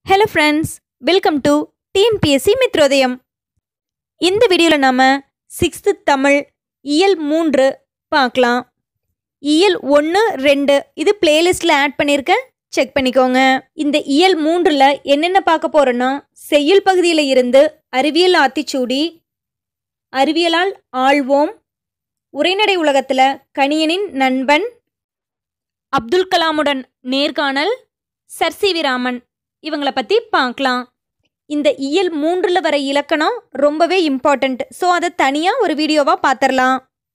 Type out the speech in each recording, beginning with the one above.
hello friends welcome to TNPSC Mitrodayam இந்த வீடியோவில் நாம் சிக்ஸ்த்து தமிழ் இயல் மூன்று பார்க்கலாம் இயல் ஒன்று ரெண்டு இது பிளேலிஸ்ட்டில் ஆட் பண்ணியிருக்கேன் செக் பண்ணிக்கோங்க இந்த இயல் மூன்றில் என்னென்ன பார்க்க போகிறோன்னா செய்யுள் பகுதியில் இருந்து அறிவியல் ஆத்திச்சூடி அறிவியலால் ஆழ்வோம் உரைநடை உலகத்தில் கணியனின் நண்பன் அப்துல் கலாமுடன் நேர்காணல் சர் சி வி ராமன் இவங்களை பற்றி பார்க்கலாம் இந்த இயல் மூன்றில் வர இலக்கணம் ரொம்பவே இம்பார்ட்டண்ட் ஸோ அதை தனியாக ஒரு வீடியோவாக பார்த்துடலாம்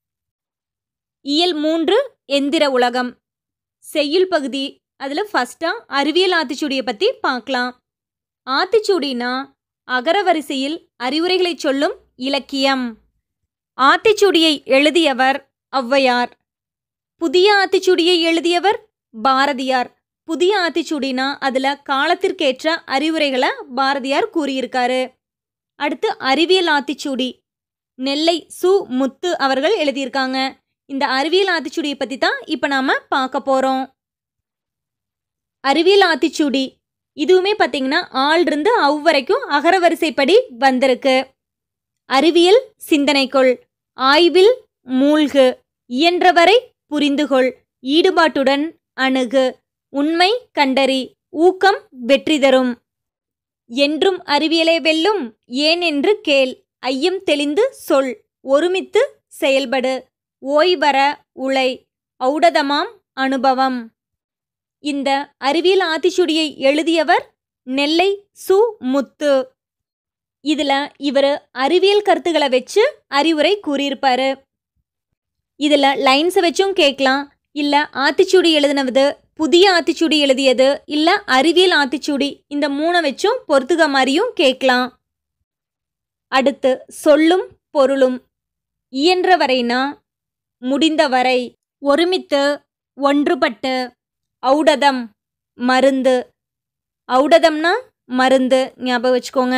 இயல் மூன்று எந்திர உலகம் செய்யுள் பகுதி அதில் ஃபஸ்ட்டாக அறிவியல் ஆத்திச்சூடியை பற்றி பார்க்கலாம் ஆத்திச்சூடினா அகர வரிசையில் அறிவுரைகளை சொல்லும் இலக்கியம் ஆத்திச்சூடியை எழுதியவர் ஔவையார் புதிய ஆத்திச்சூடியை எழுதியவர் பாரதியார் புதிய ஆத்திச்சூடினா அதில் காலத்திற்கேற்ற அறிவுரைகளை பாரதியார் கூறியிருக்காரு அடுத்து அறிவியல் ஆத்திச்சூடி நெல்லை சு முத்து அவர்கள் எழுதியிருக்காங்க இந்த அறிவியல் ஆத்திச்சூடியை பற்றி தான் இப்போ நாம் பார்க்க போகிறோம் அறிவியல் ஆத்திச்சூடி இதுவுமே பார்த்தீங்கன்னா ஆள்ருந்து அவ் வரைக்கும் அகரவரிசைப்படி வந்திருக்கு அறிவியல் சிந்தனைக்குள் ஆய்வில் மூழ்கு இயன்றவரை புரிந்துகொள் ஈடுபாட்டுடன் அணுகு உண்மை கண்டறி ஊக்கம் வெற்றி தரும் என்றும் அறிவியலே வெல்லும் ஏன் என்று கேள் ஐயம் தெளிந்து சொல் ஒருமித்து செயல்படு ஓய்வர உழை ஔடதமாம் அனுபவம் இந்த அறிவியல் ஆத்திச்சுடியை எழுதியவர் நெல்லை சு முத்து இதில் இவர் அறிவியல் கருத்துக்களை வச்சு அறிவுரை கூறியிருப்பாரு இதில் லைன்ஸை வச்சும் கேட்கலாம் இல்லை ஆத்திச்சூடி எழுதினது புதிய ஆத்திச்சூடி எழுதியது இல்லை அறிவியல் ஆத்திச்சூடி இந்த மூணை வச்சும் பொறுத்துக மாதிரியும் கேட்கலாம் அடுத்து சொல்லும் பொருளும் இயன்ற வரைனா முடிந்தவரை ஒருமித்து ஒன்றுபட்டு ஔடதம் மருந்து ஔடதம்னா மருந்து ஞாபகம் வச்சுக்கோங்க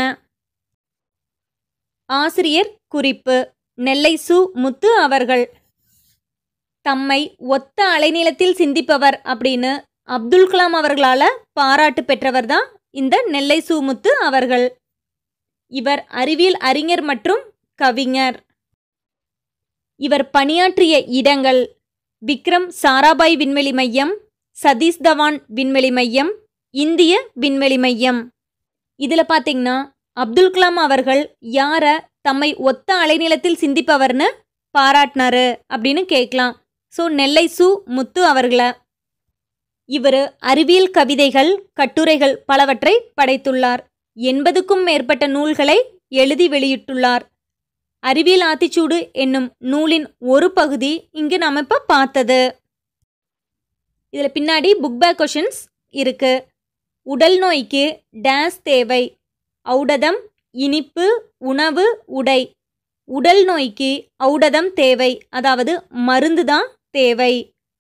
ஆசிரியர் குறிப்பு நெல்லை சு முத்து அவர்கள் தம்மை ஒத்த அலைநீளத்தில் சிந்திப்பவர் அப்படின்னு அப்துல் கலாம் அவர்களால் பாராட்டு பெற்றவர் தான் இந்த நெல்லை சூமுத்து அவர்கள் இவர் அறிவியல் அறிஞர் மற்றும் கவிஞர் இவர் பணியாற்றிய இடங்கள் விக்ரம் சாராபாய் விண்வெளி மையம் சதீஷ் தவான் விண்வெளி மையம் இந்திய விண்வெளி மையம் இதில் பார்த்தீங்கன்னா அப்துல் கலாம் அவர்கள் யாரை தம்மை ஒத்த அலைநீளத்தில் சிந்திப்பவர்னு பாராட்டினாரு அப்படின்னு கேட்கலாம் ஸோ நெல்லை சு முத்து அவர்களை இவர் அறிவியல் கவிதைகள் கட்டுரைகள் பலவற்றை படைத்துள்ளார் எண்பதுக்கும் மேற்பட்ட நூல்களை எழுதி வெளியிட்டுள்ளார் அறிவியல் ஆத்திச்சூடு என்னும் நூலின் ஒரு பகுதி இங்கு நாம் இப்போ பார்த்தது இதில் பின்னாடி புக் பேக் கொஷின்ஸ் இருக்கு உடல் நோய்க்கு டேஸ் தேவை ஔடதம் இனிப்பு உணவு உடை உடல் நோய்க்கு ஔடதம் தேவை அதாவது மருந்து தான் தேவை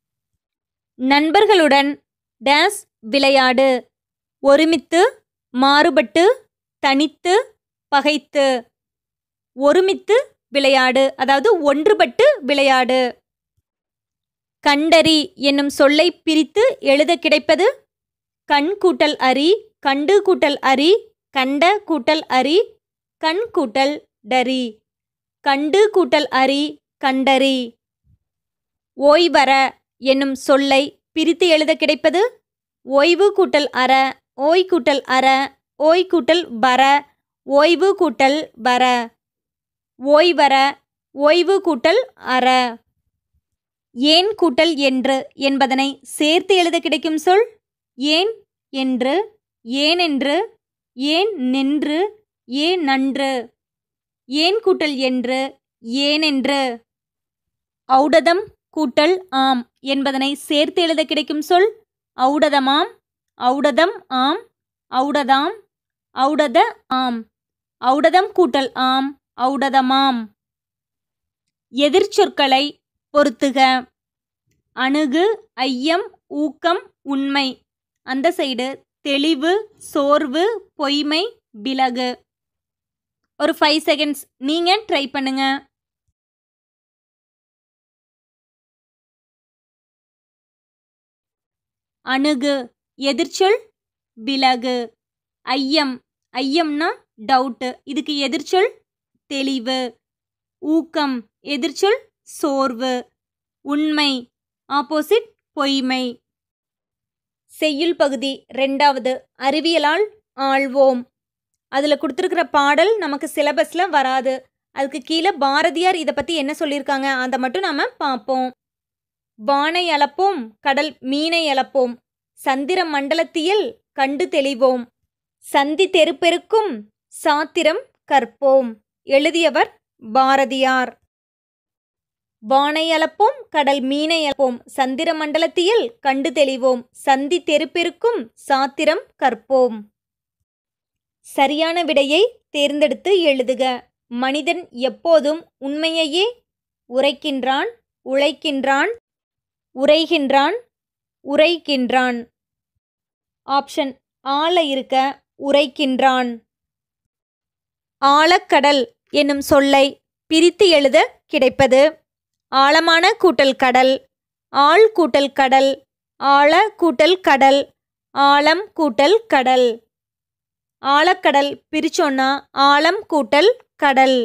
நண்பர்களுடன் டேஸ் விளையாடு ஒருமித்து மாறுபட்டு தனித்து பகைத்து ஒருமித்து விளையாடு அதாவது ஒன்றுபட்டு விளையாடு கண்டறி என்னும் சொல்லை பிரித்து எழுத கிடைப்பது கண் கூட்டல் அரி கண்டு கூட்டல் அரி கண்ட கூட்டல் அரி கண் கூட்டல் டரி கண்டு கூட்டல் அரி கண்டறி ஓய்வர என்னும் சொல்லை பிரித்து எழுத கிடைப்பது ஓய்வு கூட்டல் அற ஓய் கூட்டல் அற ஓய் கூட்டல் பர ஓய்வு கூட்டல் வர ஓய்வர ஓய்வு கூட்டல் அற ஏன் கூட்டல் என்று என்பதனை சேர்த்து எழுத கிடைக்கும் சொல் ஏன் என்று ஏனென்று ஏன் நின்று ஏன் நன்று ஏன் கூட்டல் என்று ஏனென்று ஔடதம் கூட்டல் ஆம் என்பதனை சேர்த்து எழுத கிடைக்கும் சொல் ஔடதமாம் ஔடதம் ஆம் ஔடதாம் ஔடத ஆம் ஔடதம் கூட்டல் ஆம் ஔடதமாம் எதிர்ச்சொற்களை பொருத்துக அணுகு ஐயம் ஊக்கம் உண்மை அந்த சைடு தெளிவு சோர்வு பொய்மை விலகு ஒரு ஃபைவ் செகண்ட்ஸ் நீங்கள் ட்ரை பண்ணுங்க அணுகு எதிர்ச்சொல் விலகு ஐயம் ஐயம்னா டவுட்டு இதுக்கு எதிர்ச்சொல் தெளிவு ஊக்கம் எதிர்ச்சொல் சோர்வு உண்மை ஆப்போசிட் பொய்மை செய்யுள் பகுதி ரெண்டாவது அறிவியலால் ஆள்வோம் அதில் கொடுத்துருக்கிற பாடல் நமக்கு சிலபஸில் வராது அதுக்கு கீழே பாரதியார் இதை பற்றி என்ன சொல்லியிருக்காங்க அதை மட்டும் நாம் பார்ப்போம் வானை அளப்போம் கடல் மீனை அளப்போம் சந்திர மண்டலத்தியல் கண்டு தெளிவோம் சந்தி தெருப்பெருக்கும் சாத்திரம் கற்போம் எழுதியவர் பாரதியார் வானை அளப்போம் கடல் மீனை அளப்போம் சந்திர மண்டலத்தியல் கண்டு தெளிவோம் சந்தி தெருப்பெருக்கும் சாத்திரம் கற்போம் சரியான விடையை தேர்ந்தெடுத்து எழுதுக மனிதன் எப்போதும் உண்மையையே உரைக்கின்றான் உழைக்கின்றான் உரைகின்றான் உரைக்கின்றான் ஆப்ஷன் ஆழ இருக்க உரைக்கின்றான் ஆழக்கடல் என்னும் சொல்லை பிரித்து எழுத கிடைப்பது ஆழமான கூட்டல் கடல் ஆழ் கூட்டல் கடல் ஆழ கூட்டல் கடல் ஆழம் கூட்டல் கடல் ஆழக்கடல் பிரிச்சோன்னா ஆழம் கூட்டல் கடல்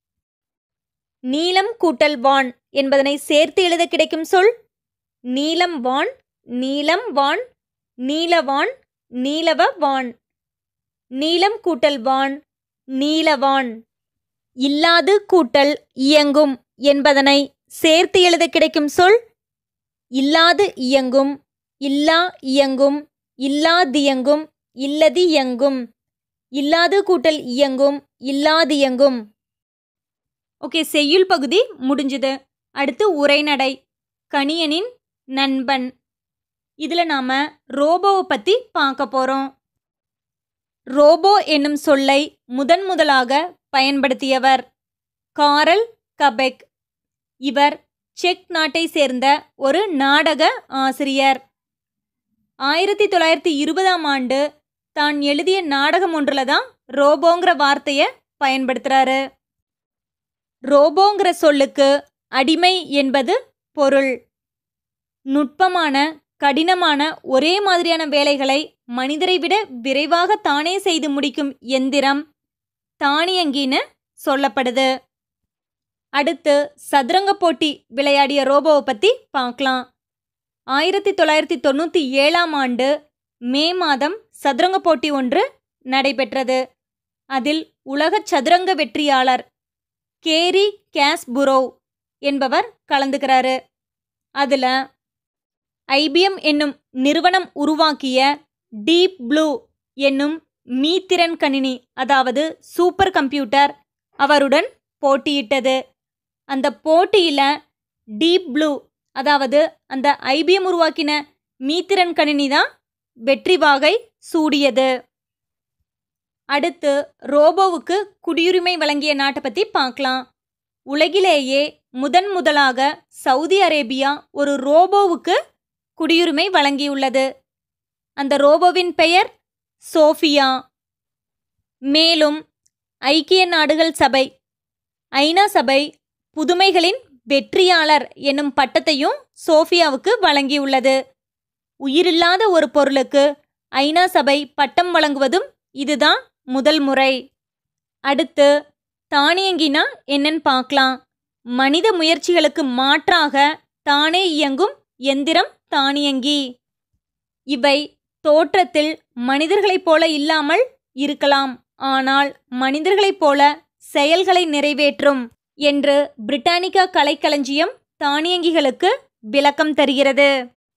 நீலம் கூட்டல் வான் என்பதனை சேர்த்து எழுத கிடைக்கும் சொல் நீலம் வான் நீலம் வான் நீலவான் நீலவ வான் நீலம் கூட்டல் வான் நீலவான் இல்லாது கூட்டல் இயங்கும் என்பதனை சேர்த்து எழுத கிடைக்கும் சொல் இல்லாது இயங்கும் இல்லா இயங்கும் இல்லாதியங்கும் இல்லதியங்கும் இல்லாது கூட்டல் இயங்கும் இல்லாதியங்கும் ஓகே செய்யுள் பகுதி முடிஞ்சுது அடுத்து உரைநடை கணியனின் நண்பன் இதில் நாம் ரோபோவை பற்றி பார்க்க போகிறோம் ரோபோ என்னும் சொல்லை முதன் முதலாக பயன்படுத்தியவர் காரல் கபெக் இவர் செக் நாட்டை சேர்ந்த ஒரு நாடக ஆசிரியர் ஆயிரத்தி தொள்ளாயிரத்தி இருபதாம் ஆண்டு தான் எழுதிய நாடகம் ஒன்றில் தான் ரோபோங்கிற வார்த்தையை பயன்படுத்துகிறாரு ரோபோங்கிற சொல்லுக்கு அடிமை என்பது பொருள் நுட்பமான கடினமான ஒரே மாதிரியான வேலைகளை மனிதரை விட விரைவாக தானே செய்து முடிக்கும் எந்திரம் தானியங்கின்னு சொல்லப்படுது அடுத்து சதுரங்க போட்டி விளையாடிய ரோபோவை பற்றி பார்க்கலாம் ஆயிரத்தி தொள்ளாயிரத்தி தொண்ணூற்றி ஏழாம் ஆண்டு மே மாதம் சதுரங்க போட்டி ஒன்று நடைபெற்றது அதில் உலக சதுரங்க வெற்றியாளர் கேரி கேஸ்புரோவ் என்பவர் கலந்துக்கிறாரு அதில் ஐபிஎம் என்னும் நிறுவனம் உருவாக்கிய டீப் ப்ளூ என்னும் மீத்திறன் கணினி அதாவது சூப்பர் கம்ப்யூட்டர் அவருடன் போட்டியிட்டது அந்த போட்டியில் டீப் ப்ளூ அதாவது அந்த ஐபிஎம் உருவாக்கின மீத்திறன் கணினி தான் வெற்றி வாகை சூடியது அடுத்து ரோபோவுக்கு குடியுரிமை வழங்கிய நாட்டை பற்றி பார்க்கலாம் உலகிலேயே முதன் முதலாக சவுதி அரேபியா ஒரு ரோபோவுக்கு குடியுரிமை வழங்கியுள்ளது அந்த ரோபோவின் பெயர் சோஃபியா மேலும் ஐக்கிய நாடுகள் சபை ஐநா சபை புதுமைகளின் வெற்றியாளர் என்னும் பட்டத்தையும் சோஃபியாவுக்கு வழங்கியுள்ளது உயிரில்லாத ஒரு பொருளுக்கு ஐநா சபை பட்டம் வழங்குவதும் இதுதான் முதல் முறை அடுத்து தானியங்கினா என்னன்னு பார்க்கலாம் மனித முயற்சிகளுக்கு மாற்றாக தானே இயங்கும் எந்திரம் தானியங்கி இவை தோற்றத்தில் மனிதர்களைப் போல இல்லாமல் இருக்கலாம் ஆனால் மனிதர்களைப் போல செயல்களை நிறைவேற்றும் என்று பிரிட்டானிக்கா கலைக்களஞ்சியம் தானியங்கிகளுக்கு விளக்கம் தருகிறது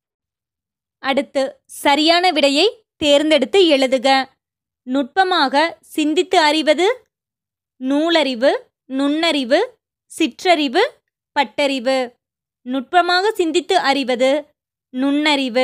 அடுத்து சரியான விடையை தேர்ந்தெடுத்து எழுதுக நுட்பமாக சிந்தித்து அறிவது நூலறிவு நுண்ணறிவு சிற்றறிவு பட்டறிவு நுட்பமாக சிந்தித்து அறிவது நுண்ணறிவு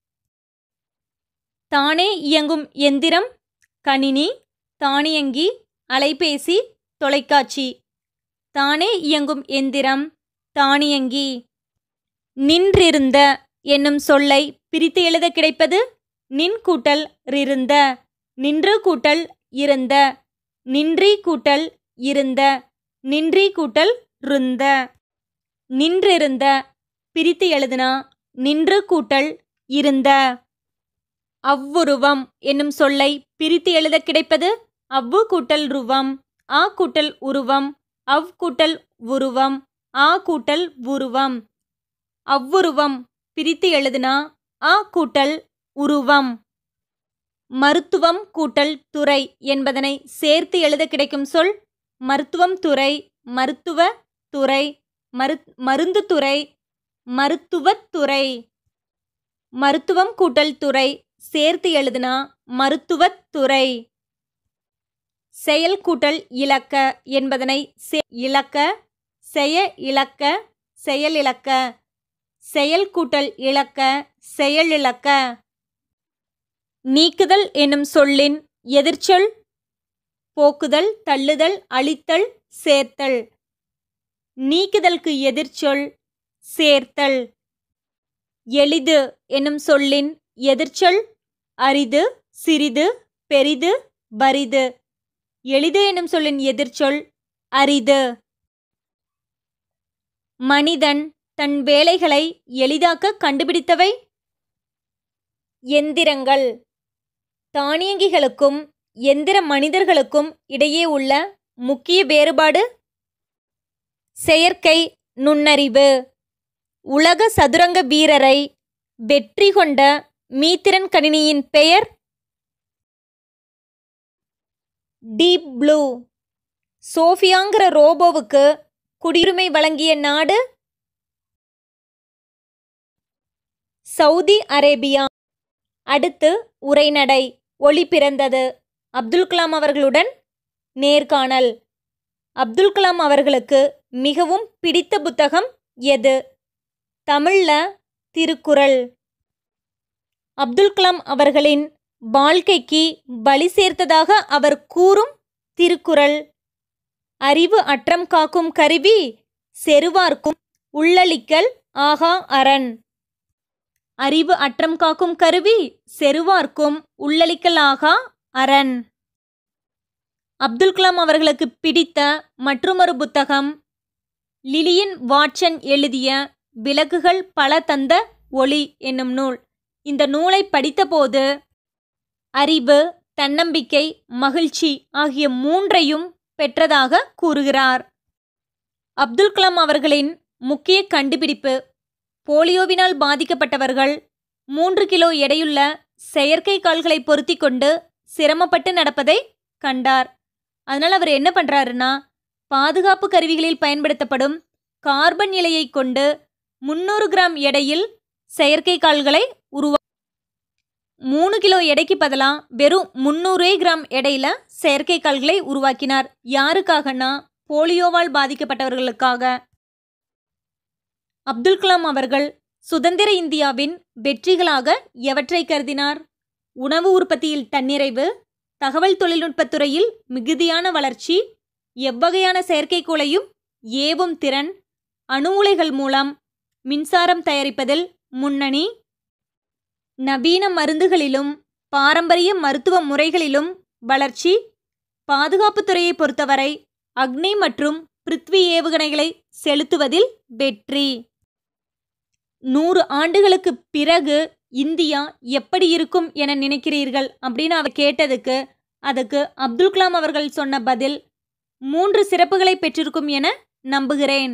தானே இயங்கும் எந்திரம் கணினி தானியங்கி அலைபேசி தொலைக்காட்சி தானே இயங்கும் எந்திரம் தானியங்கி நின்றிருந்த என்னும் சொல்லை பிரித்து எழுத கிடைப்பது நின் கூட்டல் ரிருந்த நின்று கூட்டல் இருந்த நின்றி கூட்டல் இருந்த நின்றி கூட்டல் ருந்த நின்றிருந்த பிரித்து எழுதுனா நின்று கூட்டல் இருந்த அவ்வுருவம் என்னும் சொல்லை பிரித்து எழுத கிடைப்பது அவ்வு கூட்டல் ருவம் ஆ கூட்டல் உருவம் அவ் கூட்டல் உருவம் ஆ கூட்டல் உருவம் அவ்வுருவம் பிரித்து எழுதுனா ஆ கூட்டல் உருவம் மருத்துவம் கூட்டல் துறை என்பதனை சேர்த்து எழுத கிடைக்கும் சொல் மருத்துவம் துறை மருத்துவ துறை மரு மருந்து துறை மருத்துவத்துறை மருத்துவம் கூட்டல் துறை சேர்த்து எழுதுனா மருத்துவத்துறை செயல் கூட்டல் இலக்க என்பதனை செ- இலக்க செய இலக்க செயல் இலக்க செயல் கூட்டல் இலக்க செயல் இலக்க நீக்குதல் என்னும் சொல்லின் எதிர்ச்சொல் போக்குதல் தள்ளுதல் அழித்தல் சேர்த்தல் நீக்குதலுக்கு எதிர்ச்சொல் சேர்த்தல் எளிது என்னும் சொல்லின் எதிர்ச்சொல் அரிது சிறிது பெரிது வரிது எளிது என்னும் சொல்லின் எதிர்ச்சொல் அரிது மனிதன் தன் வேலைகளை எளிதாக்க கண்டுபிடித்தவை எந்திரங்கள் தானியங்கிகளுக்கும் எந்திர மனிதர்களுக்கும் இடையே உள்ள முக்கிய வேறுபாடு செயற்கை நுண்ணறிவு உலக சதுரங்க வீரரை வெற்றி கொண்ட மீத்திரன் கணினியின் பெயர் டீப் ப்ளூ சோஃபியாங்கிற ரோபோவுக்கு குடியுரிமை வழங்கிய நாடு சவுதி அரேபியா அடுத்து உரைநடை ஒளி பிறந்தது அப்துல் கலாம் அவர்களுடன் நேர்காணல் அப்துல் கலாம் அவர்களுக்கு மிகவும் பிடித்த புத்தகம் எது தமிழ்ல திருக்குறள் அப்துல் கலாம் அவர்களின் வாழ்க்கைக்கு பலி சேர்த்ததாக அவர் கூறும் திருக்குறள் அறிவு அற்றம் காக்கும் கருவி செருவார்க்கும் உள்ளளிக்கல் ஆகா அரண் அறிவு அற்றம் காக்கும் கருவி செருவார்க்கும் உள்ளளிக்கல் ஆகா அரண் அப்துல் கலாம் அவர்களுக்கு பிடித்த மற்றுமொரு புத்தகம் லிலியன் வாட்சன் எழுதிய விளக்குகள் பல தந்த ஒளி என்னும் நூல் இந்த நூலை படித்தபோது அறிவு தன்னம்பிக்கை மகிழ்ச்சி ஆகிய மூன்றையும் பெற்றதாக கூறுகிறார் அப்துல் கலாம் அவர்களின் முக்கிய கண்டுபிடிப்பு போலியோவினால் பாதிக்கப்பட்டவர்கள் மூன்று கிலோ எடையுள்ள செயற்கை கால்களை பொருத்தி கொண்டு சிரமப்பட்டு நடப்பதை கண்டார் அதனால் அவர் என்ன பண்றாருன்னா பாதுகாப்பு கருவிகளில் பயன்படுத்தப்படும் கார்பன் இலையை கொண்டு முந்நூறு கிராம் எடையில் செயற்கை கால்களை உருவா மூணு கிலோ எடைக்கு பதிலாக வெறும் முந்நூறே கிராம் எடையில செயற்கை கால்களை உருவாக்கினார் யாருக்காகனா போலியோவால் பாதிக்கப்பட்டவர்களுக்காக அப்துல் கலாம் அவர்கள் சுதந்திர இந்தியாவின் வெற்றிகளாக எவற்றை கருதினார் உணவு உற்பத்தியில் தன்னிறைவு தகவல் தொழில்நுட்பத் துறையில் மிகுதியான வளர்ச்சி எவ்வகையான செயற்கைக்கோளையும் ஏவும் திறன் அணு உலைகள் மூலம் மின்சாரம் தயாரிப்பதில் முன்னணி நவீன மருந்துகளிலும் பாரம்பரிய மருத்துவ முறைகளிலும் வளர்ச்சி பாதுகாப்புத் துறையை பொறுத்தவரை அக்னி மற்றும் பிருத்வி ஏவுகணைகளை செலுத்துவதில் வெற்றி நூறு ஆண்டுகளுக்கு பிறகு இந்தியா எப்படி இருக்கும் என நினைக்கிறீர்கள் அப்படின்னு அவர் கேட்டதுக்கு அதுக்கு அப்துல் கலாம் அவர்கள் சொன்ன பதில் மூன்று சிறப்புகளை பெற்றிருக்கும் என நம்புகிறேன்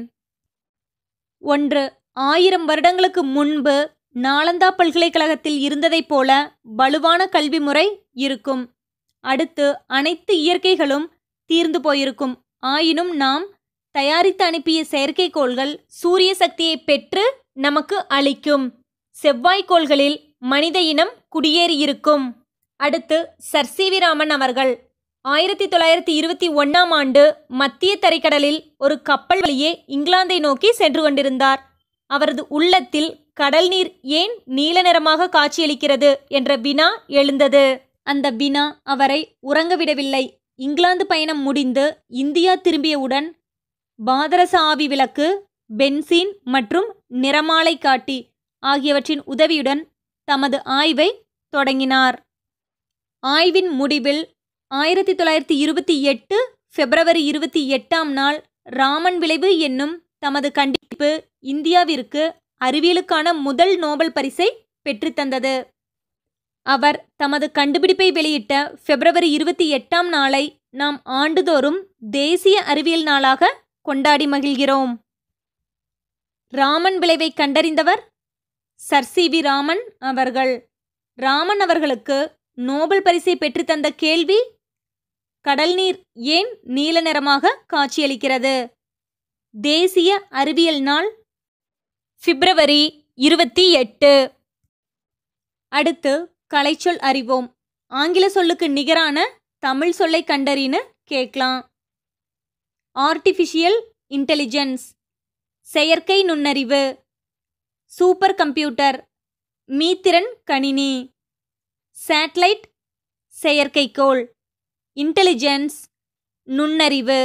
ஒன்று ஆயிரம் வருடங்களுக்கு முன்பு நாலந்தா பல்கலைக்கழகத்தில் இருந்ததைப் போல வலுவான கல்வி முறை இருக்கும் அடுத்து அனைத்து இயற்கைகளும் தீர்ந்து போயிருக்கும் ஆயினும் நாம் தயாரித்து அனுப்பிய செயற்கைக்கோள்கள் சூரிய சக்தியை பெற்று நமக்கு அளிக்கும் செவ்வாய்க்கோள்களில் மனித இனம் குடியேறியிருக்கும் அடுத்து சர் சி வி ராமன் அவர்கள் ஆயிரத்தி தொள்ளாயிரத்தி இருபத்தி ஒன்றாம் ஆண்டு மத்திய தரைக்கடலில் ஒரு கப்பல் வழியே இங்கிலாந்தை நோக்கி சென்று கொண்டிருந்தார் அவரது உள்ளத்தில் கடல் நீர் ஏன் நீல நிறமாக காட்சியளிக்கிறது என்ற வினா எழுந்தது அந்த வினா அவரை உறங்கவிடவில்லை இங்கிலாந்து பயணம் முடிந்து இந்தியா திரும்பியவுடன் பாதரச ஆவி விளக்கு பென்சீன் மற்றும் நிறமாலை காட்டி ஆகியவற்றின் உதவியுடன் தமது ஆய்வை தொடங்கினார் ஆய்வின் முடிவில் ஆயிரத்தி தொள்ளாயிரத்தி இருபத்தி எட்டு பிப்ரவரி இருபத்தி எட்டாம் நாள் ராமன் விளைவு என்னும் தமது கண்டுபிடிப்பு இந்தியாவிற்கு அறிவியலுக்கான முதல் நோபல் பரிசை பெற்றுத்தந்தது அவர் தமது கண்டுபிடிப்பை வெளியிட்ட பிப்ரவரி இருபத்தி எட்டாம் நாளை நாம் ஆண்டுதோறும் தேசிய அறிவியல் நாளாக கொண்டாடி மகிழ்கிறோம் ராமன் விளைவை கண்டறிந்தவர் சர் சி வி ராமன் அவர்கள் ராமன் அவர்களுக்கு நோபல் பரிசை பெற்றுத்தந்த கேள்வி கடல் நீர் ஏன் நீல நிறமாக காட்சியளிக்கிறது தேசிய அறிவியல் நாள் பிப்ரவரி இருபத்தி எட்டு அடுத்து கலைச்சொல் அறிவோம் ஆங்கில சொல்லுக்கு நிகரான தமிழ் சொல்லை கண்டறின்னு கேட்கலாம் ஆர்டிஃபிஷியல் இன்டெலிஜென்ஸ் செயற்கை நுண்ணறிவு சூப்பர் கம்ப்யூட்டர் மீத்திறன் கணினி சேட்டலைட் செயற்கைக்கோள் இன்டெலிஜென்ஸ் நுண்ணறிவு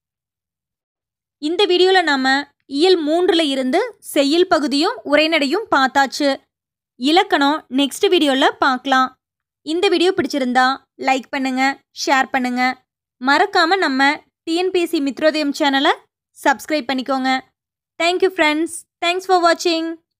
இந்த வீடியோவில் நாம் இயல் மூன்றில் இருந்து செய்யுள் பகுதியும் உரைநடையும் பார்த்தாச்சு இலக்கணம் நெக்ஸ்ட் வீடியோவில் பார்க்கலாம் இந்த வீடியோ பிடிச்சிருந்தா லைக் பண்ணுங்க ஷேர் பண்ணுங்க மறக்காம நம்ம டிஎன்பிஎஸ்சி மித்ரோதயம் சேனலை சப்ஸ்கிரைப் பண்ணிக்கோங்க தேங்க்யூ ஃப்ரெண்ட்ஸ் தேங்க்ஸ் ஃபார் வாட்சிங்